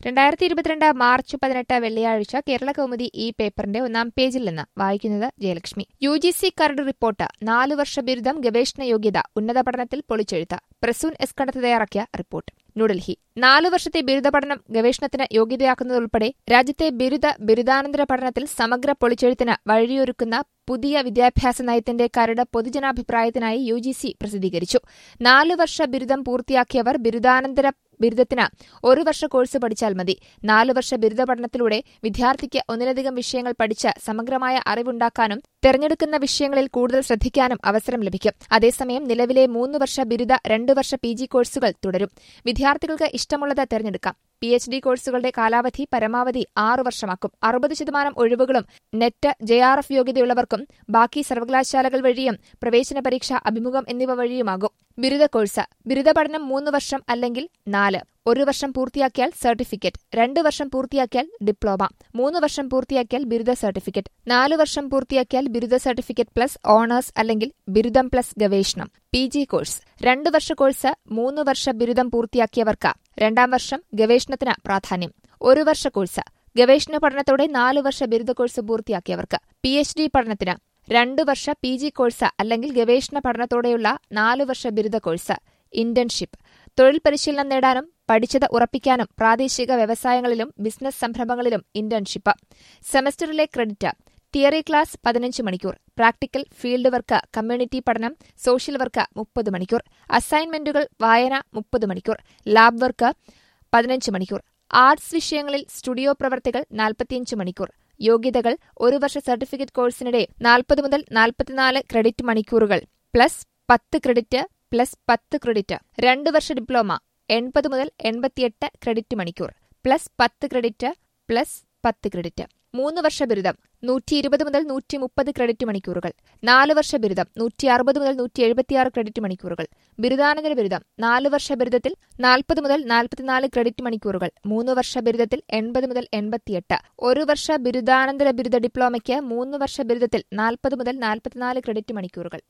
രണ്ടായിരത്തി ഇരുപത്തിരണ്ട് മാർച്ച് പതിനെട്ട് വെള്ളിയാഴ്ച കേരള കൗമുദി ഈ പേപ്പറിന്റെ ഒന്നാം പേജിൽ നിന്ന് വായിക്കുന്നത് ജയലക്ഷ്മി യു ജി സി കരട് റിപ്പോർട്ട് നാലു വർഷ ബിരുദം ഗവേഷണ യോഗ്യത ഉന്നത പഠനത്തിൽ പൊളിച്ചെഴുത്ത് പ്രസൂൻ എസ് കടത്ത് തയ്യാറാക്കിയ റിപ്പോർട്ട് ന്യൂഡൽഹി നാലു വർഷത്തെ ബിരുദ പഠനം ഗവേഷണത്തിന് യോഗ്യതയാക്കുന്നതുൾപ്പെടെ രാജ്യത്തെ ബിരുദ ബിരുദാനന്തര പഠനത്തിൽ സമഗ്ര പൊളിച്ചെഴുത്തിന് വഴിയൊരുക്കുന്ന പുതിയ വിദ്യാഭ്യാസ നയത്തിന്റെ കരട് പൊതുജനാഭിപ്രായത്തിനായി യു ജി സി പ്രസിദ്ധീകരിച്ചു നാലു വർഷ ബിരുദം പൂർത്തിയാക്കിയവർ ബിരുദാനന്തര ബിരുദത്തിന് ഒരു വർഷ കോഴ്സ് പഠിച്ചാൽ മതി നാലു വർഷ ബിരുദ പഠനത്തിലൂടെ വിദ്യാർത്ഥിക്ക് ഒന്നിലധികം വിഷയങ്ങൾ പഠിച്ച് സമഗ്രമായ അറിവുണ്ടാക്കാനും തെരഞ്ഞെടുക്കുന്ന വിഷയങ്ങളിൽ കൂടുതൽ ശ്രദ്ധിക്കാനും അവസരം ലഭിക്കും അതേസമയം നിലവിലെ മൂന്ന് വർഷ ബിരുദ രണ്ടു വർഷ പി ജി കോഴ്സുകൾ തുടരും വിദ്യാർത്ഥികൾക്ക് ഇഷ്ടമുള്ളത് തെരഞ്ഞെടുക്കാം പി എച്ച് ഡി കോഴ്സുകളുടെ കാലാവധി പരമാവധി ആറു വർഷമാക്കും അറുപത് ശതമാനം ഒഴിവുകളും നെറ്റ് ജെ ആർ എഫ് യോഗ്യതയുള്ളവർക്കും ബാക്കി സർവകലാശാലകൾ വഴിയും പ്രവേശന പരീക്ഷ അഭിമുഖം എന്നിവ വഴിയുമാകും ബിരുദ കോഴ്സ് ബിരുദ പഠനം മൂന്ന് വർഷം അല്ലെങ്കിൽ നാല് ഒരു വർഷം പൂർത്തിയാക്കിയാൽ സർട്ടിഫിക്കറ്റ് രണ്ട് വർഷം പൂർത്തിയാക്കിയാൽ ഡിപ്ലോമ മൂന്ന് വർഷം പൂർത്തിയാക്കിയാൽ ബിരുദ സർട്ടിഫിക്കറ്റ് നാല് വർഷം പൂർത്തിയാക്കിയാൽ ബിരുദ സർട്ടിഫിക്കറ്റ് പ്ലസ് ഓണേഴ്സ് അല്ലെങ്കിൽ ബിരുദം പ്ലസ് ഗവേഷണം പി ജി കോഴ്സ് രണ്ട് വർഷ കോഴ്സ് മൂന്ന് വർഷ ബിരുദം പൂർത്തിയാക്കിയവർക്ക് രണ്ടാം വർഷം ഗവേഷണത്തിന് പ്രാധാന്യം ഒരു വർഷ കോഴ്സ് ഗവേഷണ പഠനത്തോടെ നാല് വർഷ ബിരുദ കോഴ്സ് പൂർത്തിയാക്കിയവർക്ക് പി എച്ച് ഡി പഠനത്തിന് രണ്ടു വർഷ പി ജി കോഴ്സ് അല്ലെങ്കിൽ ഗവേഷണ പഠനത്തോടെയുള്ള നാലു വർഷ ബിരുദ കോഴ്സ് ഇന്റേൺഷിപ്പ് തൊഴിൽ പരിശീലനം നേടാനും പഠിച്ചത് ഉറപ്പിക്കാനും പ്രാദേശിക വ്യവസായങ്ങളിലും ബിസിനസ് സംരംഭങ്ങളിലും ഇന്റേൺഷിപ്പ് സെമസ്റ്ററിലെ ക്രെഡിറ്റ് തിയറി ക്ലാസ് പതിനഞ്ച് മണിക്കൂർ പ്രാക്ടിക്കൽ ഫീൽഡ് വർക്ക് കമ്മ്യൂണിറ്റി പഠനം സോഷ്യൽ വർക്ക് മുപ്പത് മണിക്കൂർ അസൈൻമെന്റുകൾ വായന മുപ്പത് മണിക്കൂർ ലാബ് വർക്ക് പതിനഞ്ച് മണിക്കൂർ ആർട്സ് വിഷയങ്ങളിൽ സ്റ്റുഡിയോ പ്രവർത്തികൾ നാൽപ്പത്തിയഞ്ച് മണിക്കൂർ യോഗ്യതകൾ ഒരു വർഷ സർട്ടിഫിക്കറ്റ് കോഴ്സിനിടെ നാൽപ്പത് മുതൽ നാൽപ്പത്തിനാല് ക്രെഡിറ്റ് മണിക്കൂറുകൾ പ്ലസ് പത്ത് ക്രെഡിറ്റ് പ്ലസ് പത്ത് ക്രെഡിറ്റ് രണ്ട് വർഷ ഡിപ്ലോമ എൺപത് മുതൽ എൺപത്തിയെട്ട് ക്രെഡിറ്റ് മണിക്കൂർ പ്ലസ് പത്ത് ക്രെഡിറ്റ് പ്ലസ് പത്ത് ക്രെഡിറ്റ് മൂന്ന് വർഷ ബിരുദം നൂറ്റി ഇരുപത് മുതൽ നൂറ്റി മുപ്പത് ക്രെഡിറ്റ് മണിക്കൂറുകൾ നാല് വർഷ ബിരുദം നൂറ്റി അറുപത് മുതൽ നൂറ്റി എഴുപത്തിയാറ് ക്രെഡിറ്റ് മണിക്കൂറുകൾ ബിരുദാനന്തര ബിരുദം നാല് വർഷ ബിരുദത്തിൽ നാൽപ്പത് മുതൽ നാൽപ്പത്തിനാല് ക്രെഡിറ്റ് മണിക്കൂറുകൾ മൂന്ന് വർഷ ബിരുദത്തിൽ എൺപത് മുതൽ എൺപത്തിയെട്ട് ഒരു വർഷ ബിരുദാനന്തര ബിരുദ ഡിപ്ലോമയ്ക്ക് മൂന്ന് വർഷ ബിരുദത്തിൽ നാൽപ്പത് മുതൽ നാൽപ്പത്തിനാല് ക്രെഡിറ്റ് മണിക്കൂറുകൾ